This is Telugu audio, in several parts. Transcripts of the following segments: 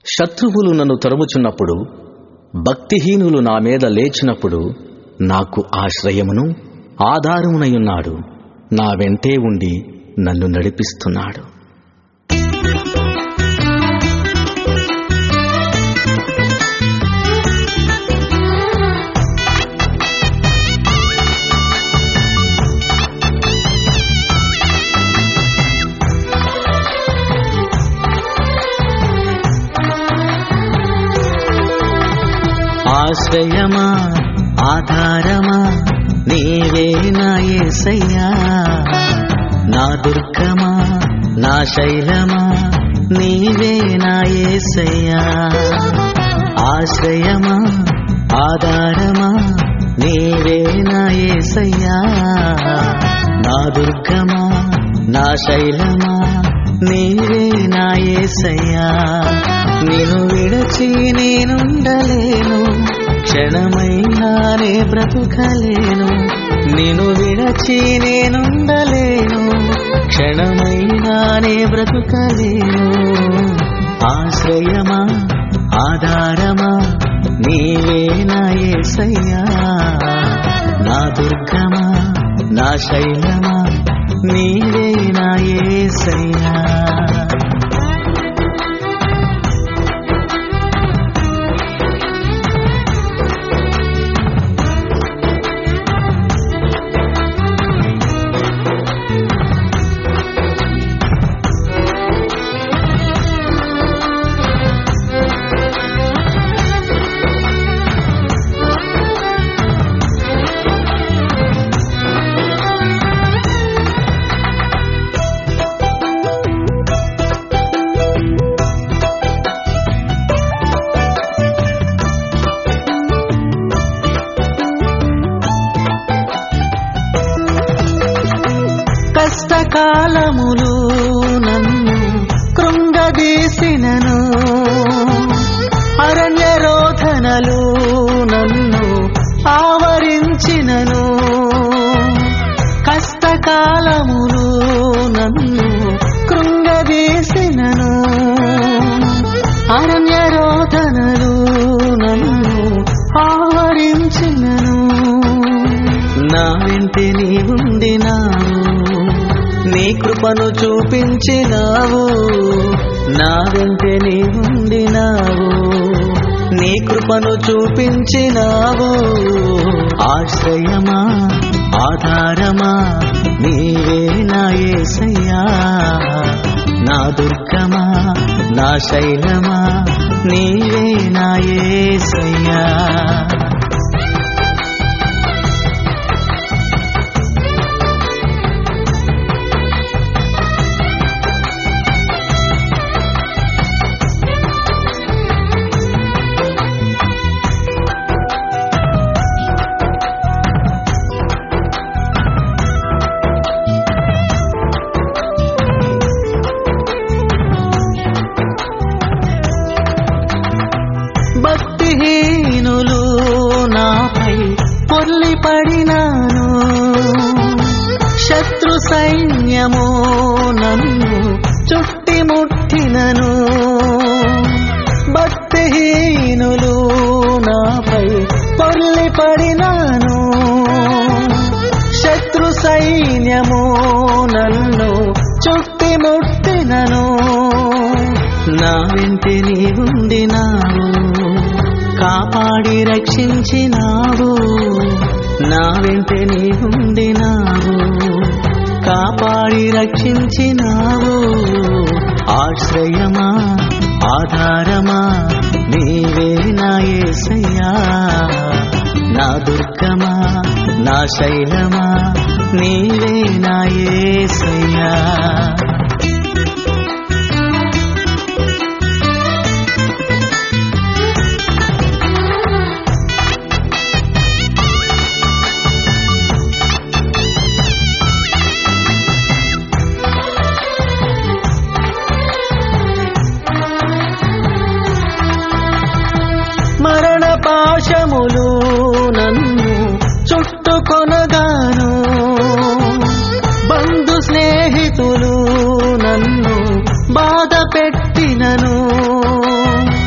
శత్రువులు నన్ను తరుముచున్నప్పుడు భక్తిహీనులు నా మీద లేచినప్పుడు నాకు ఆశ్రయమును ఆధారమునయున్నాడు నా వెంటే ఉండి నన్ను నడిపిస్తున్నాడు ఆశ్రయమా ఆధారమా నీవే నా యేసయ్యా నా దుర్గమా నా శైలమా నీవే నా యేసయ్యా ఆశ్రయమా ఆధారమా నీవే నా యేసయ్యా నా దుర్గమా నా శైలమా నీవే నా యేసయ్యా నిన్ను విడచి నేనుండలేను క్షణమైనానే బ్రతుకలేను నిన్ను విడచి నేనుండలేను క్షణమైనానే బ్రతుకలేను ఆశ్రయమా ఆధారమా నీవే నా యేసయ్యా నా దుర్గమా నా శైలమా నీవే నా యేసయ్యా కష్టకాలములు నన్ను కృంగదీసినను అరణ్య రోధనలు నన్ను ఆవరించినను కష్టకాలములు నన్ను కృంగదీసినను అరణ్య రోధనలు నన్ను ఆవరించినను నా వెంటే నీ ఉండినావు నీ కృపను చూపించినావు నా వెంటే నీ ఉండినావు నీ కృపను చూపించినావు ఆశ్రయమా ఆధారమా నీవే నా యేసయ్యా నా దుర్గమా నా శైలమా నీవే నా యేసయ్యా భక్తిహీనులు నాపై పొర్లి పడినాను శత్రు సైన్యము నన్ను చుట్టి ముట్టినను భక్తిహీనులు నాపై పొర్లి పడినాను శత్రు సైన్యము నన్ను చుట్టి ముట్టినను నా వెంటి నీ ఉండినావు కాపాడి రక్షించినావు నా వెంట నీ ఉండినావు కాపాడి రక్షించినావు ఆశ్రయమా ఆధారమా నీవే నా యేసయ్యా నా దుర్గమా నా శైలమా నీవే నా యేసయ్యా మరణ పాశములు నన్ను చుట్టుకొనగాను బంధు స్నేహితులు నన్ను బాధ పెట్టినను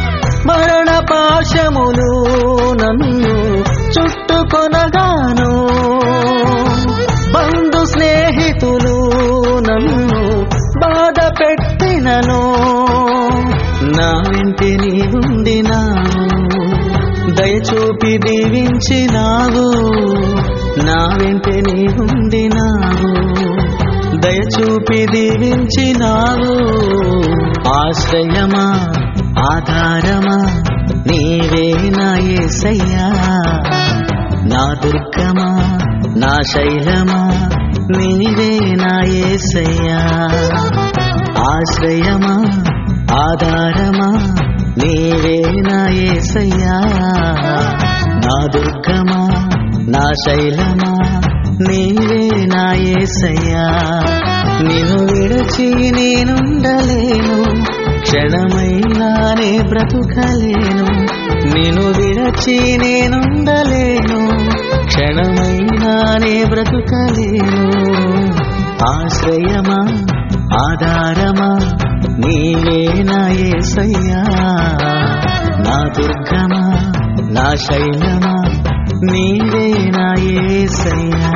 నా వెంటే నీవుండినావు దయచూపి దీవించినావు నా వెంటే నీవుండినావు దయచూపి దీవించినావు ఆశ్రయమా ఆధారమా నీవే నా యేసయ్యా నా దుర్గమా నా శైలమా నీవే నా యేసయ్యా ఆశ్రయమా ఆధారమా నీవే నా యేసయ్యా నా దుర్గమా నా శైలమా నీవే నా యేసయ్యా నిన్ను విడచి నేనుండలేను క్షణమైనానే బ్రతుకలేను నిన్ను విడచి నేనుండలేను క్షణమైనానే బ్రతుకలేను ఆశ్రయమా ఆధారమా నీవే నా యేసయ్యా నా దుర్గమా నా శైలమా నీవే నా యేసయ్యా